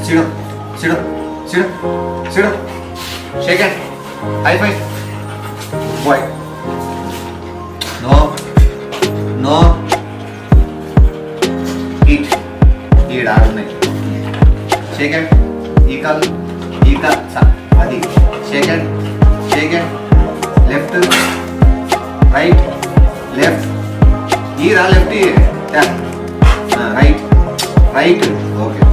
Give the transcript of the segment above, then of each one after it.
సిడు sit sit sit shake hand high five boy no no eat ఈడ ఉన్నాయి shake hand ఈ కాల్ ఈ కాల్ స- అది shake hand shake hand left right left ఈ రా లెఫ్ట్ ఈ right right okay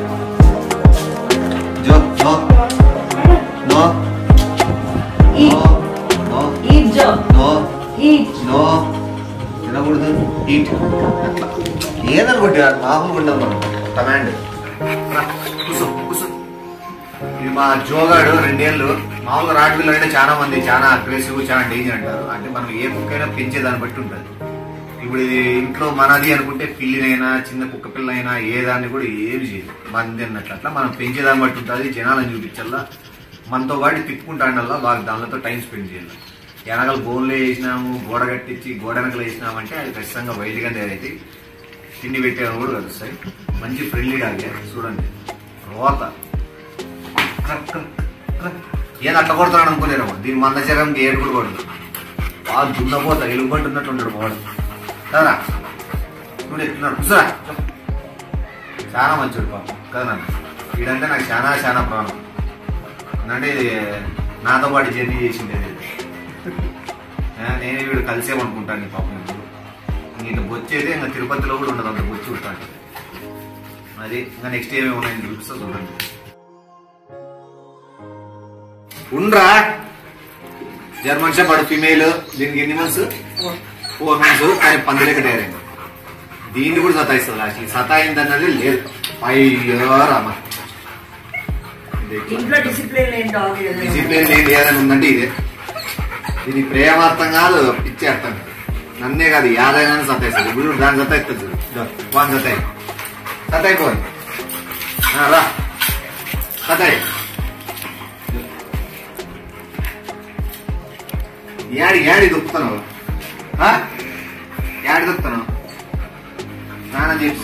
Joe no no Eat. No no Eat, Joe. No Eat. No తినకూడదు ఈట్ అట్లా ఏదనుకుంటే మామూలుగా ఉండదు మనం కమాండ్ కూర్చో కూర్చో ఇది మా జోగాడు రెండేళ్ళు మామూలుగా రాడ్ పిల్లలు అంటే చాలా మంది చాలా అగ్రెసివ్ చాలా డేంజర్ అంటారు అంటే మనం ఏ కుక్క అయినా పెంచే దాన్ని బట్టి ఉంటుంది ఇప్పుడు ఇది ఇంట్లో మనది అనుకుంటే పిల్లినైనా చిన్న కుక్క పిల్లనైనా ఏ దాన్ని కూడా ఏమి చేయదు మంది అన్నట్లు అట్లా మనం పెంచే దాన్ని బట్టి ఉంటుంది జనాలను చూపించాలా మనతో పాటు తిప్పుకుంటాడల్లా బాగా దానితో టైం స్పెండ్ చేయాలి వెనకలు బోన్లు వేసినాము గోడ కట్టించి గోడ వెనకలు వేసినామంటే అది ఖచ్చితంగా వైల్డ్గా తయారైతే తిండి పెట్టే కూడా కలుస్తాయి మంచి ఫ్రెండ్లీ డాగే చూడండి రోత క్రక్ క్రక్ క్రక్. ఏదో అట్ట కొడతాడు అనుకోలేరు దీని మంద శరీరంకి ఏడు కూడా కొడదు బాగా దున్నపోతా ఎలుగుబంటున్నట్టు ఉంటాడు వాడు కదా నువ్వు ఎత్తున్నాడు కూర్చోరా చాలా మంచోడు పాపం కదా నాన్న వీడంటే నాకు చాలా చాలా ప్రాణం అంటే ఇది నాతో పాటు జర్నీ చేసింది అది. ఆ, నేను వీడు కలిసేమనుకుంటాను ఈ పాపం ఇప్పుడు ఇంక బొచ్చేది ఇంకా తిరుపతిలో కూడా ఉండదు అంత బొచ్చి ఉంటాను అది ఇంకా నెక్స్ట్ ఏమేమి ఉన్నాయని చూపిస్తా చూడండి ఉండ్రా జర్మన్ షెపర్డ్ ఫిమేల్ దీనికి ఎన్ని మంత్స్ ఫోర్ మంత్స్ కానీ పందిలేక తయారైంది దీన్ని కూడా సతాయిస్తుంది లాస్ట్ సతాయింది అన్నది లేదు అయ్యో రామ ఇంట్లో డిసిప్లిన్ లేని డాగ్ డిసిప్లిన్ ఏంటి ఏదైనా ఉందంటే ఇదే ఇది ప్రేమార్థం కాదు పిచ్చి అర్థం కాదు నన్నే కాదు యాదైనా సతాయిస్తుంది ఇప్పుడు దాని సతాయిస్తుంది చూడు. ఇదో, వాని సతాయి సతాయిపోయి ఆ, రా సతాయి యాడి యాడి దొక్కుతాను యాడి దొక్కుతాను స్నానం చేసి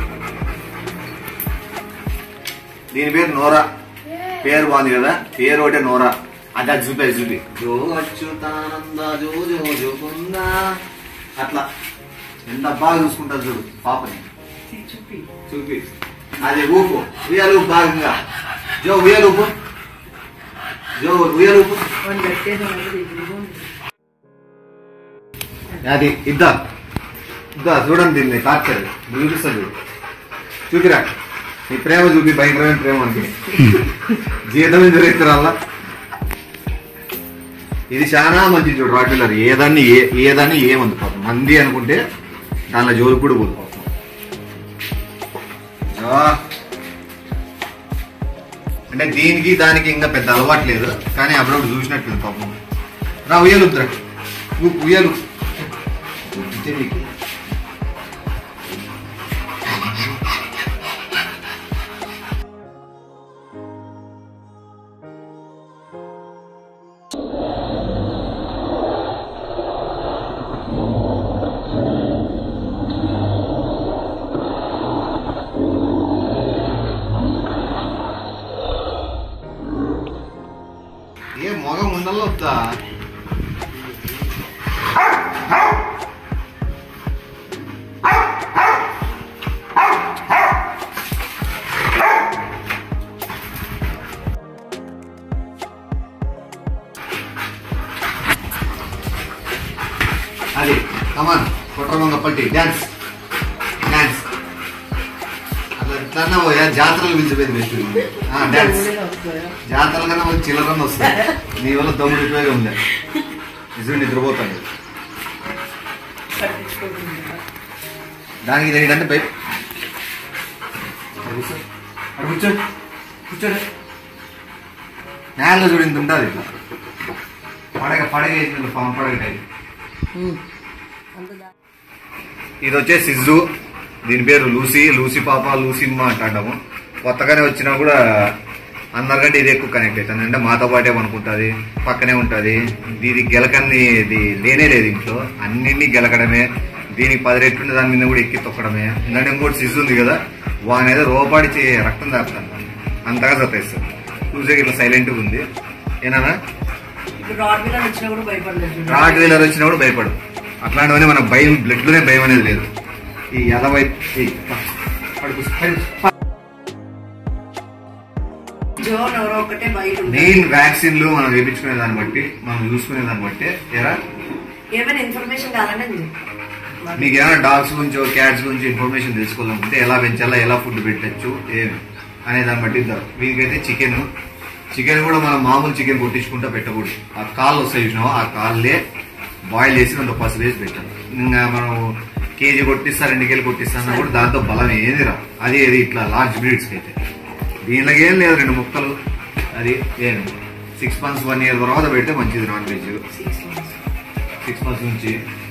దీని పేరు నోరా పేరు బాగుంది కదా పేరు ఒకటే నోరా అది అది చూపే చూపి జో అచ్యుతానంద జో జో జో కుందా. అట్లా ఎంత బాగా చూసుకుంటారు చూడు పాపని చూపి చూపి అది ఊపు ఉయ్యాలు ఊపు భాగంగా జో ఉయ్యాలు ఊపు జో ఉయ్యాలు ఊపు వాడిని పెట్టేది ఉన్నది ఇదిగో. అది ఇద్దా ఇద్దా చూడండి దీన్ని టార్చర్ చూపిస్తుంది చూపిరా నీ ప్రేమ చూపి భయంకరమైన ప్రేమ అంటే జీతం ఎదురెత్తురాల్లా ఇది చాలా మంచి చూడు రాటిల్లర్ ఏదాన్ని ఏ ఏదాన్ని ఏమంది పాపం మంది అనుకుంటే దానిలో జోలు కూడా పోదు పాపం ఆ. అంటే దీనికి దానికి ఇంకా పెద్ద అలవాటు లేదు కానీ అప్పుడప్పుడు చూసినట్టు పాపం రా ఉయ్యాలు ఉద్దరా ఉయ్యాలు ఇచ్చే నీకు. ఏ మొగం ఉండాలో వద్దా అది కమాన్ కొట్రమంగ పట్టి డాన్స్ డాన్స్ అట్లా ఎట్లన్నా పోయా జాతరలు పిలిచిపోయింది బెస్ట్ డాన్స్ ఊరిలో వస్తాయా? జాతర కన్నా ఒక చిల్లరన్న వస్తుంది నీ వల్ల దమ్ముడు ఉపయోగం ఉంది నిజం నిద్రపోతాడు పట్టించుకోకుండా. దానికి తెలియదంటే భయ కూర్చో అక్కడ కూర్చో కూర్చోడు నేలలో చూడు ఇంత ఉంటుంది ఇట్లా పడగ పడగ వేసిన పాము పడగ టైప్ అంత దా- ఇది వచ్చేసి సిజ్జు దీని పేరు లూసీ లూసీ పాప లూసిమ్మ అంటాము కొత్తగానే వచ్చినా కూడా అందరికంటే ఇది ఎక్కువ కనెక్ట్ అవుతుంది అంటే మాతో పాటే అనుకుంటుంది పక్కనే ఉంటుంది దీనికి గెలకని ఇది లేనే లేదు ఇంట్లో అన్నింటినీ గెలకడమే దీనికి పది రెట్లు దాని మీద కూడా ఎక్కి తొక్కడమే ఎందుకంటే ఇంకోటి సిజ్జు ఉంది కదా వాని ఏదో రోపాడి చే- రక్తం తాగుతాను అంతగా సతాయిస్తుంది చూసే ఇట్లా సైలెంట్ గా ఉంది ఏనా ఇప్పుడు రాడ్ మీద వచ్చినా కూడా భయపడలేదు చూడు. రాట్ వీలర్ వచ్చినా కూడా భయపడు అట్లాంటివన్నీ మన భయం బ్లడ్ లోనే భయం అనేది లేదు ఈ ఎదవై ఈ ప- పడుకో, పడుకో. జోన్ ఎవరో ఒకటే బయట ఉంటారు. మెయిన్ వ్యాక్సిన్లు మనం వేపించుకునే దాన్ని బట్టి మనం చూసుకునే దాన్ని బట్టి ఎరా ఏమైనా ఇన్ఫర్మేషన్ కావాలంటే నేను చెప్తాను. మీకు ఏమైనా డాగ్స్ గురించి క్యాట్స్ గురించి ఇన్ఫర్మేషన్ తెలుసుకోవాలనుకుంటే ఎలా పెంచాలా ఎలా ఫుడ్ పెట్టచ్చు ఏమి అనే దాన్ని బట్టి ఇద్దాం వీనికైతే చికెన్ చికెన్ కూడా మనం మామూలు చికెన్ కొట్టించుకుంటా పెట్టకూడదు ఆ కాళ్ళు వస్తాయి చూసినావా ఆ కాళ్ళే బాయిల్ చేసి అంత పసుపు వేసి పెట్టాలి ఇంకా మనం కేజీ కొట్టిస్తా రెండు కేజీలు కొట్టిస్తా కూడా దాంతో బలం ఏది రా అది అది ఇట్లా లార్జ్ బ్రీడ్స్కి అయితే దీనిలో ఏం లేదు రెండు ముక్కలు అది ఏమి సిక్స్ మంత్స్ వన్ ఇయర్ తర్వాత పెడితే మంచిది non veg Six months. Six months నుంచి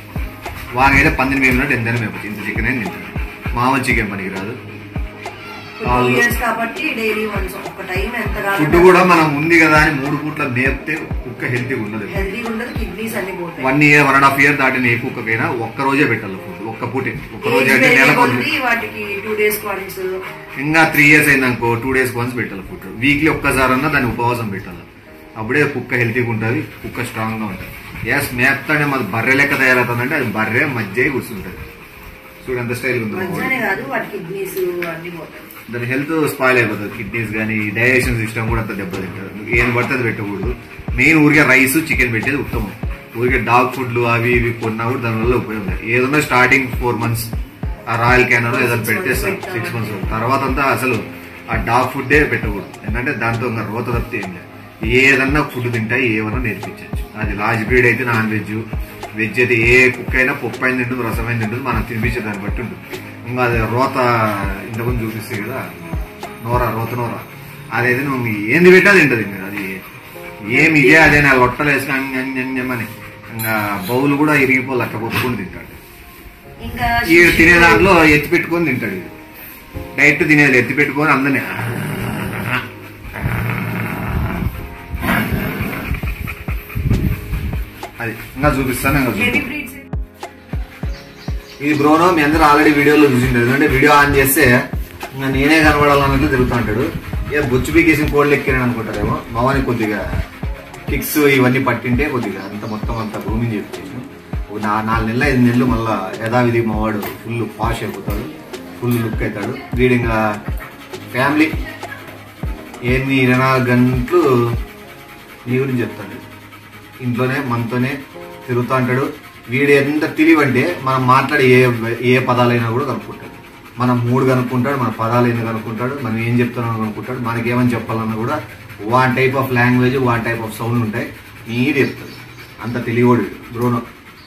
వారికైతే పందిని మేమినట్టు ఎంతైనా మేపచ్చు ఇంత చికెన్ అయినా తింటాను మామూలు చికెన్ పనికి రాదు ఇప్పుడు టూ ఇయర్స్ కాబట్టి డైలీ వన్స్ ఒక టైం ఎంత ఫుడ్ కూడా మనం ఉంది కదా అని మూడు పూట్ల మేపితే కుక్క హెల్తీగా ఉండదు హెల్దీగా ఉండదు కిడ్నీస్ అన్ని పోతాయి one year one and half year దాటిన ఏ కుక్కకైనా ఒక్క రోజే పెట్టాలి ఫుడ్ ఒక్క పూటే ఒక్క రోజే ఏజ్ అంటే పెరిగే నెలకు కొద్దీ వాటికి టూ డేస్ వన్స్ ఇంకా త్రీ ఇయర్స్ అయిందనుకో టూ డేస్ వన్స్ పెట్టాలి ఫుడ్ వీక్లీ ఒక్కసారి అన్నా దాన్ని ఉపవాసం పెట్టాలి అప్పుడే కుక్క హెల్తీగా ఉంటుంది కుక్క స్ట్రాంగ్ గా ఉంటుంది ఎస్ మేపుతానే మాది బర్రె లెక్క తయారవుతుందంటే అది బర్రె మధ్య కూర్చుంటుంది చూడు ఎంత స్టైల్ ఉంది మంచిగానే కాదు వాటి కిడ్నీస్ అన్ని పోతాయి దాని హెల్త్ స్పాయిల్ అయిపోతుంది కిడ్నీస్ కానీ డైజెషన్ సిస్టమ్ కూడా అంత దెబ్బతింటుంది ఏం పడితే అది పెట్టకూడదు మెయిన్ ఊరికే రైస్ చికెన్ పెట్టేది ఉత్తమం ఊరికే డాగ్ ఫుడ్లు అవి ఇవి కొన్నా కూడా దానివల్ల ఉపయోగం లేదు ఏదన్నా స్టార్టింగ్ ఫోర్ మంత్స్ ఆ రాయల్ క్యానర్ ఏదైనా Six పెడితే months పెట్టాలి. సిక్స్ మంత్స్ తర్వాత అంతా అసలు ఆ డాగ్ ఫుడ్డే పెట్టకూడదు ఎందుకంటే దాంతో ఇంకా రోత తప్పితే ఏం లేదు ఏదన్నా ఫుడ్ తింటాయి ఏమన్నా నేర్పించవచ్చు అది లార్జ్ బ్రీడ్ అయితే నాన్ వెజ్ వెజ్ అయితే ఏ కుక్క అయినా పప్పు అయిన తింటుంది రసమైన తింటుంది మనం తినిపించే దాన్ని బట్టి ఉంటుంది ఇంకా అది రోత ఇంతకుముందు చూపిస్తే కదా నోర రోత నోర అదైతే నువ్వు ఏంది పెట్టా తింటది ఇంకా అది ఏమి ఇదే అదే నా లొట్టలు వేసుకుని ఇంకా బౌల్ కూడా ఇరిగిపోలు అట్లా కొట్టుకుని తింటాడు ఇంకా ఈడు తినే దాంట్లో ఎత్తి పెట్టుకొని తింటాడు ఈడు డైరెక్ట్ తినేది ఎత్తి పెట్టుకొని అందరినీ అది ఇంకా చూపిస్తాను ఇంకా హెవీ చూపిస్తాను బ్రీడ్స్ ఇది బ్రోనో మీ అందరూ ఆల్రెడీ వీడియోలో చూసింటారు ఎందుకంటే వీడియో ఆన్ చేస్తే ఇంకా నేనే కనబడాలన్నట్లు తిరుగుతూ ఉంటాడు ఏ బొచ్చు పీకేసిన కోళ్ళు ఎక్కిరాను అనుకుంటారేమో మామని కొద్దిగా కిక్స్ ఇవన్నీ పట్టింటే కొద్దిగా అంత మొత్తం అంత గ్రూమింగ్ చేపించాను ఒక నా నాలుగు నెలలు ఐదు నెలలు మళ్ళా యథావిధి మావాడు ఫుల్ పాష్ అయిపోతాడు ఫుల్ లుక్ అవుతాడు వీడింగ్ ఫ్యామిలీ ఎన్ని ఇరవై నాలుగు గంటలు నీ గురించి చెప్తాడు ఇంట్లోనే మనతోనే తిరుగుతూ ఉంటాడు వీడు ఎంత తెలివంటే మనం మాట్లాడే ఏ ఏ పదాలైనా కూడా కనుక్కుంటాడు మనం మూడు కనుక్కుంటాడు మన పదాలు ఏంది కనుక్కుంటాడు మనం ఏం చెప్తున్నాం కనుక్కుంటాడు మనకి ఏమని చెప్పాలన్నా కూడా one type of language one type of sound ఉంటాయి నీడు చెప్తాడు అంత తెలియవాడు బ్రోనో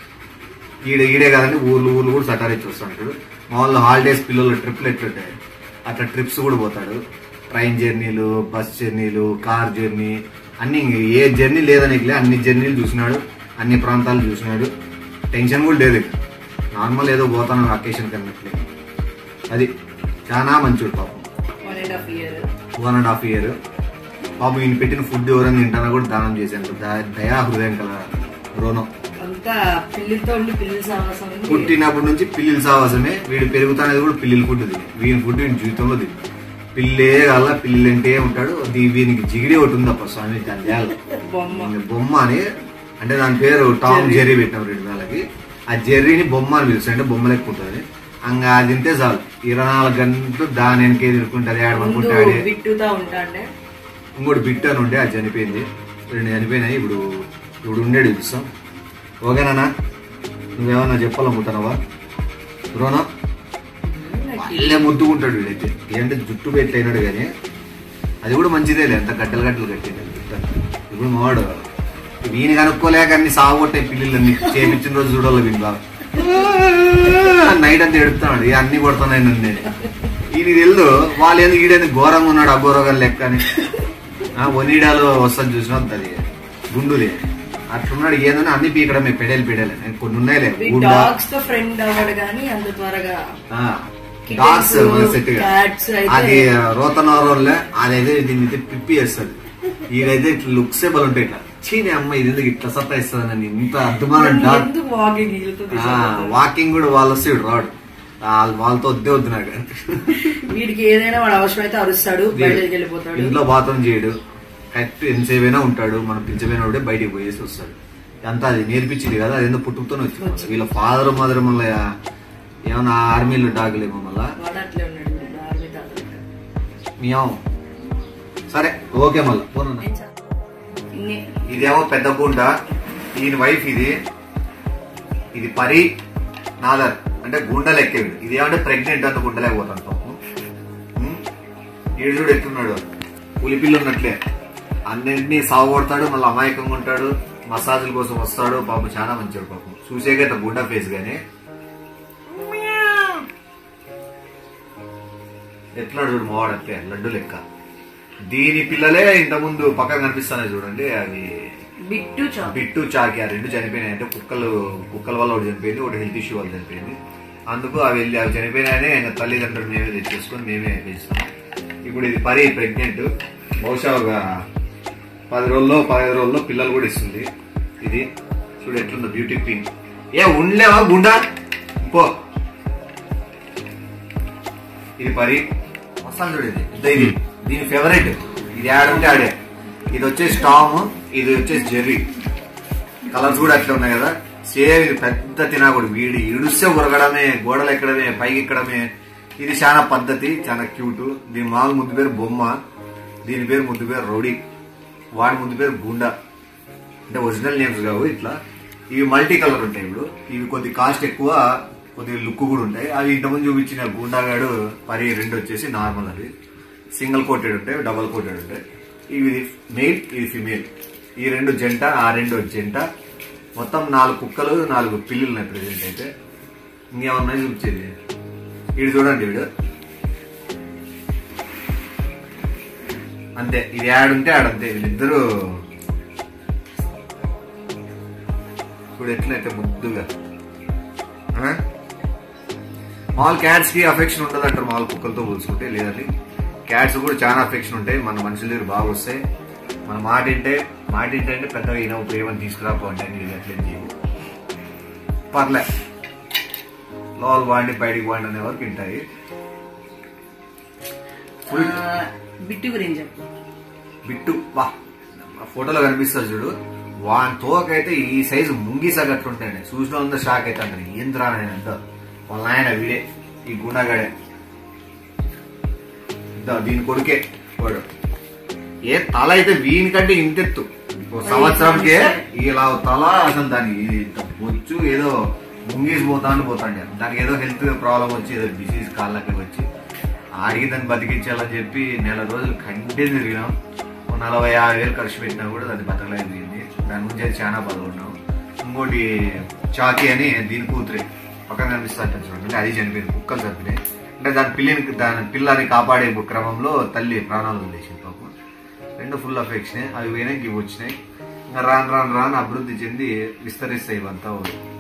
ఈడ ఈడే కదండి ఊర్లు ఊర్లు కూడా సటారించి వస్తుంటాడు మామూలు హాలిడేస్ పిల్లలు ట్రిప్లు ఎట్లుంటాయి అట్లా ట్రిప్స్ కూడా పోతాడు ట్రైన్ జర్నీలు బస్ జర్నీలు కార్ జర్నీ అన్ని ఇంక ఏ జర్నీ లేదనికిలే అన్ని జర్నీలు చూసినాడు అన్ని ప్రాంతాలు చూసినాడు టెన్షన్ కూడా లేదు నార్మల్ ఏదో పోతాను అకేషన్ కన్నట్లే అది చాలా మంచివాడు పాపం one and half year one and half year పాపం ఈయన పెట్టిన ఫుడ్ ఎవరైనా తింటానా కూడా దానం చేశాను దయా- దయా హృదయం కల రోనం అంతా పిల్లితో ఉండి పిల్లల సాహసం ఉంది. పుట్టినప్పటి నుంచి పిల్లిల సావాసమే వీడు పెరుగుతానేది కూడా పిల్లిల ఫుడ్ తిని వీని ఫుడ్ వీని జీవితంలో తిని పిల్లే కాల పిల్లి అంటే ఉంటాడు దీ- వీనికి జిగిడి ఒకటి ఉంది అప్ప స్వామి దాని చేయాలి బొమ్మ బొమ్మ అని అంటే దాని పేరు టామ్ జెర్రీ పెట్టాం రెండు వేలకి ఆ జెర్రీని బొమ్మ అని పిలుస్తాడు అంటే బొమ్మ లెక్క ఉంటుంది అంగా అది తింటే చాలు ఇరవై నాలుగు గంటలు దాని వెనకే తిరుక్కుంటుంది ముందు ఆడమనుకుంటాడే బిట్టుతా ఉంటాండే ఇంకోటి బిట్ అని ఉండే అది చనిపోయింది రెండు చనిపోయినాయి ఇప్పుడు ఇప్పుడు ఉండేది చూస్తాం ఓకేనా నువ్వేమన్నా చెప్పాలనుకుంటున్నావా బ్రోనా మళ్ళీ ముద్దుకుంటాడు వీడైతే ఏంటంటే జుట్టు పెట్టయినాడు కానీ అది కూడా మంచిదేలే ఎంత గడ్డలు గడ్డలు కట్టింది ఇప్పుడు మావాడు వీని కనుక్కోలేక అన్ని సాగొట్టాయి పిల్లలన్నీ చేపించిన రోజు చూడాలి వీని బాగా నైట్ అంతా ఎడుతున్నాడు ఇక అన్ని కొడుతున్నాయి నన్ను నేను ఈయన తెలుదు వాళ్ళు ఎందుకు ఈడేందుకు ఘోరంగా ఉన్నాడు అఘోరంగా లెక్క అని ఆ, ఒనీడాలో వస్తుంది చూసిన అది గుండులే అట్లున్నాడు ఏదైనా అన్ని పీకడమే పెడేలు పెడేలే కొన్ని ఉన్నాయిలే గుండా డాగ్స్ తో ఫ్రెండ్ అవ్వడు కానీ అంత త్వరగా డాగ్స్ Kittens, సెట్ cats అయితే- అది రోతనోరోళ్ళే అదైతే దీన్ని అయితే పిప్పి వేస్తుంది ఈడైతే ఇట్లా లుక్సే బలు ఉంటాయి ఇట్లా చీని అమ్మ ఇది ఎందుకు ఇట్లా సత్తా ఇస్తుందని ఇంత అద్భుతమైన డాగ్ ఎందుకు వాకింగ్ వీళ్ళతో వాకింగ్ కూడా వాళ్ళు వస్తే ఇటు రాడు వాళ్ళ- వాళ్ళతో వద్దే వద్దు నాకు వీడికి ఏదైనా వాడు అవసరమైతే అరుస్తాడు బయటకు వెళ్ళిపోతాడు ఇంట్లో బాత్రూమ్ చేయడు కరెక్ట్ ఎంతసేపు అయినా ఉంటాడు మనం పిలిచిపోయిన వాడే బయటికి పోయేసి వస్తాడు అంతా అది నేర్పించింది కదా అదేందో పుట్టుకతోనే వచ్చింది వీళ్ళ ఫాదర్ మదర్ మళ్ళీ ఏమన్నా ఆర్మీలో డాగులేమో మళ్ళా వాడు అట్లే ఉన్నాడు వీడు, ఆర్మీ తాత లెక్క. మియాం సరే ఓకే మళ్ళా పోను ఏం చా- ఇన్ని- ఇదేమో పెద్ద గుండ ఈయన వైఫ్ ఇది ఇది పరి నాదర్ అంటే గుండ లెక్కేవి ఇది ఏమంటే ప్రెగ్నెంట్ అంత గుండలేకపోతాను పాపం ఉమ్. ఈడు చూడు ఎట్టున్నాడు పులిపిల్లు ఉన్నట్లే అన్నింటినీ సాగుకొడతాడు మళ్ళీ అమాయకంగా ఉంటాడు మసాజుల కోసం వస్తాడు పాపం చాలా మంచివాడు పాపం చూసేగా ఇట్లా గుండ ఫేస్ గానీ ఎట్లున్నాడు చూడు మావాడు అంతే లడ్డు లెక్క దీని పిల్లలే ఇంతకుముందు పక్కన కనిపిస్తున్నాయి చూడండి అవి బిట్టు చాప్ బిట్టు చాకి ఆ రెండు చనిపోయినాయి అంటే కుక్కలు కుక్కల వల్ల ఒకటి చనిపోయింది ఒకటి హెల్త్ ఇష్యూ వల్ల చనిపోయింది అందుకు అవి వెళ్ళి అవి చనిపోయినాయనే ఇంకా తల్లిదండ్రులు మేమే తెచ్చేసుకొని మేమే పెంచుతాం ఇప్పుడు ఇది పరి ప్రెగ్నెంట్ బహుశా ఒక పది రోజుల్లో పదిహేను రోజుల్లో పిల్లలు కూడా ఇస్తుంది ఇది చూడు ఎట్లుందో బ్యూటీ క్వీన్ ఏ ఉండలేవా గుండా పో ఇది పరి వస్తాను చూడు ఇది ఇద్దో ఇది దీని ఫేవరెట్ ఇది ఆడంటే ఆడే ఇది వచ్చేసి టామ్ ఇది వచ్చేసి జెర్రీ కలర్స్ కూడా అట్లా ఉన్నాయి కదా సేమ్ ఇది పెద్ద తినాకుడు వీడి ఇడుస్తే ఉరగడమే గోడలు ఎక్కడమే పైకి ఎక్కడమే ఇది చాలా పద్ధతి చాలా క్యూట్ దీని మామూలు ముందు పేరు బొమ్మ దీని పేరు ముందు పేరు రౌడీ వాడి ముందు పేరు గుండా అంటే ఒరిజినల్ నేమ్స్ కావు ఇట్లా ఇవి మల్టీ కలర్ ఉంటాయి ఇప్పుడు ఇవి కొద్ది కాస్ట్ ఎక్కువ కొద్ది లుక్ కూడా ఉంటాయి అవి ఇంతకుముందు చూపించిన గుండాగాడు పరి రెండు వచ్చేసి నార్మల్ అవి సింగిల్ కోటెడ్ ఉంటాయి డబల్ కోటెడ్ ఉంటాయి ఇవి మెయిల్ ఇది ఫిమేల్ ఈ రెండు జంట ఆ రెండు జంట మొత్తం నాలుగు కుక్కలు నాలుగు పిల్లులు ఉన్నాయి ప్రెసెంట్ అయితే ఇంకేమన్నా చూపించేది వీడు చూడండి వీడు అంతే ఇది యాడ్ ఉంటే ఆడంతే వీళ్ళిద్దరూ ఇప్పుడు ఎట్లయితే ముద్దుగా ఆ? మాల్ క్యాట్స్ కి అఫెక్షన్ ఉండదు అంటారు మాల్ కుక్కలతో పోల్చుకుంటే లేదండి క్యాట్స్ కూడా చాలా అఫెక్షన్ ఉంటాయి మన మనుషుల దగ్గర బాగా వస్తాయి మన మాట వింటే మాట వింటే అంటే పెద్దగా ఈయన ప్రేమను తీసుకురాకపోండి అని ఇది అట్లేం చేయవు పర్లే లోపల బాండి బయటికి బాండి అనే వరకు వింటాయి ఆ, బిట్టు గురించి చెప్పు బిట్టు వా ఫోటోలో కనిపిస్తుంది చూడు వాని తోకైతే ఈ సైజు ముంగిసగా అట్లుంటాయండి చూసిన అందరూ షాక్ అయితే అంటారు ఏంద్రా నేను అంత వాళ్ళ నాయన వీడే ఈ గుండాగాడే ఇద్దా, దీని కొడుకే వాడు ఏ తల అయితే వీనికంటే ఇంతెత్తు ఓ సంవత్సరంకే ఇలా తల అసలు దానికి ఇది ఇంత బొచ్చు ఏదో ముంగేసి పోతాను పోతాండి దానికి ఏదో హెల్త్ ప్రాబ్లం వచ్చి ఏదో డిసీజ్ కాళ్ళకి వచ్చి ఆడికి దాన్ని బతికించాలని చెప్పి నెల రోజులు కంటిన్యూ తిరిగినాం ఓ నలభై యాభై వేలు ఖర్చు పెట్టినా కూడా దాన్ని బతకలేకపోయింది దాని గురించి అయితే చాలా బాధపడినాం ఇంకోటి చాకి అని దీని కూతురే పక్కన కనిపిస్తా చూడండి అది చనిపోయింది కుక్కలు చనిపోయినాయి అంటే దాని పిల్లని దాని పిల్లని కాపాడే క్రమంలో తల్లి ప్రాణాలు వదిలేసింది పాపం రెండు ఫుల్ అఫెక్షన్ అవి పోయినాయి ఇవి వచ్చినాయి ఇంకా రాను రాను రాను అభివృద్ధి చెంది విస్తరిస్తాయి ఇవంతా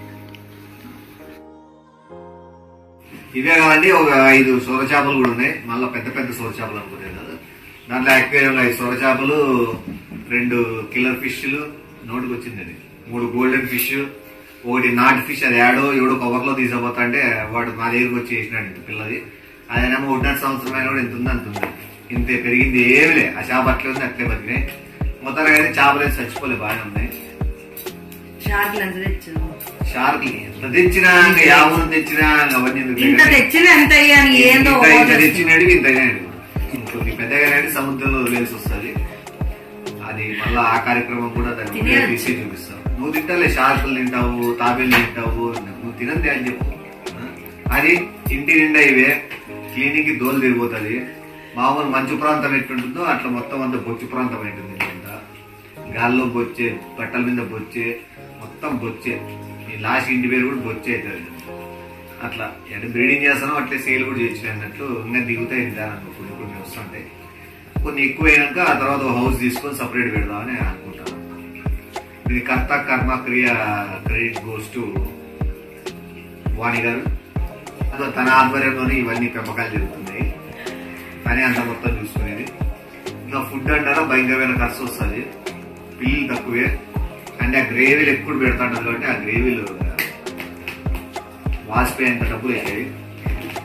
ఇవే కావండి ఒక ఐదు సొర చేపలు కూడా ఉన్నాయి మళ్ళీ పెద్ద పెద్ద సొర చేపలు అనుకున్నాయి కదా దాంట్లో అక్వేరియంలో ఐదు సొర చేపలు రెండు కిల్లర్ ఫిష్లు నోటికి వచ్చింది అది మూడు గోల్డెన్ ఫిష్ ఒకటి నాటి ఫిష్ అది ఏడో ఏడో కవర్ లో తీసుకుపోతా అంటే వాడు మా దగ్గరకు వచ్చి వేసినాడు పిల్లది అదేనేమో ఒకటిన్నర సంవత్సరం అయినా కూడా ఎంత ఉంది అంత ఉంది ఇంతే పెరిగింది ఏమి లే ఆ చేప అట్లే ఉంది అట్లే బతికినాయి మొత్తానికి అయితే చేపలు అయితే చచ్చిపోలే బాగానే ఉన్నాయి షార్ట్లు ఎంత తెచ్చాను షార్క్ ఎంత తెచ్చినా ఇంకా యాభై తెచ్చినా ఇంకా అవన్నీ ఎందుకు ఇంత తెచ్చిన ఎంత అయ్యాను ఏందో ఇంత ఇంత ఓ తెచ్చినాడు ఇంత అయినాడు ఇంకొద్ది పెద్దగానే సముద్రంలో వదిలేసి వస్తుంది అది మళ్ళీ ఆ కార్యక్రమం కూడా దాన్ని తినేయచ్చు. తీసి చూపిస్తావు నువ్వు తింటాలే షార్కులు తింటావు తాబేలు తింటావు నువ్వు తినండి అని చెప్పు ఆ? అది ఇంటి నిండా ఇవే క్లీనింగ్ కి దోలు తిరిగిపోతుంది మామూలు మంచు ప్రాంతం ఎట్టుంటుందో అట్లా మొత్తం అంతా బొచ్చు ప్రాంతం ఉంటుంది ఇదంతా గాల్లో బొచ్చే బట్టల మీద బొచ్చే మొత్తం బొచ్చే ఈ లాస్ట్ ఇంటి పేరు కూడా బొచ్చే అవుతుంది అట్లా అంటే బ్రీడింగ్ చేస్తాను అట్లే సేల్ కూడా చేయొచ్చు అన్నట్లు ఇంకా దిగుతాయి నిదానంగా కొన్ని కొన్ని వస్తుంటాయి కొన్ని ఎక్కువ అయినాక ఆ తర్వాత ఒక హౌస్ తీసుకొని సపరేట్ పెడదామని అనుకుంటాను ఇది కర్త కర్మ క్రియ క్రెడిట్ గోస్ టు వాణి గారు అదో తన ఆధ్వర్యంలోనే ఇవన్నీ పెంపకాలు జరుగుతున్నాయి తనే అంత మొత్తం చూసుకునేది ఇంకా ఫుడ్ అంటారా భయంకరమైన ఖర్చు వస్తుంది పిల్లలు తక్కువే అంటే ఆ గ్రేవీలు ఎక్కువ పెడతాంటారు కాబట్టి ఆ గ్రేవీలు వాసిపోయేంత డబ్బులు అవుతాయి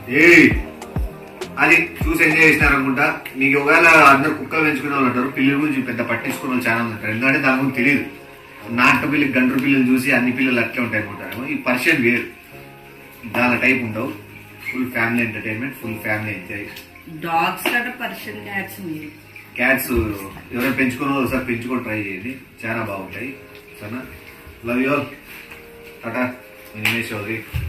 ఏయ్ అది చూసి ఎంజాయ్ చేసినారు అనుకుంటా మీకు ఒకవేళ అందరు కుక్కలు పెంచుకునే వాళ్ళు ఉంటారు పిల్లల గురించి పెద్ద పట్టించుకునే వాళ్ళు చాలా మంది ఉంటారు ఎందుకంటే దాని గురించి తెలియదు నాటు పిల్లలు గండ్రు పిల్లలు చూసి అన్ని పిల్లలు అట్లే ఉంటాయి అనుకుంటారు ఈ పర్షియన్ వేరు దాని టైప్ ఉండవు full family entertainment full family enjoy dogs కంటే పర్షియన్ క్యాట్స్ మీరు క్యాట్స్ ఎవరైనా పెంచుకున్న వాళ్ళు ఒకసారి పెంచుకొని ట్రై చేయండి చాలా బాగుంటాయి సరేనా love you all tata Nimesh Chowdary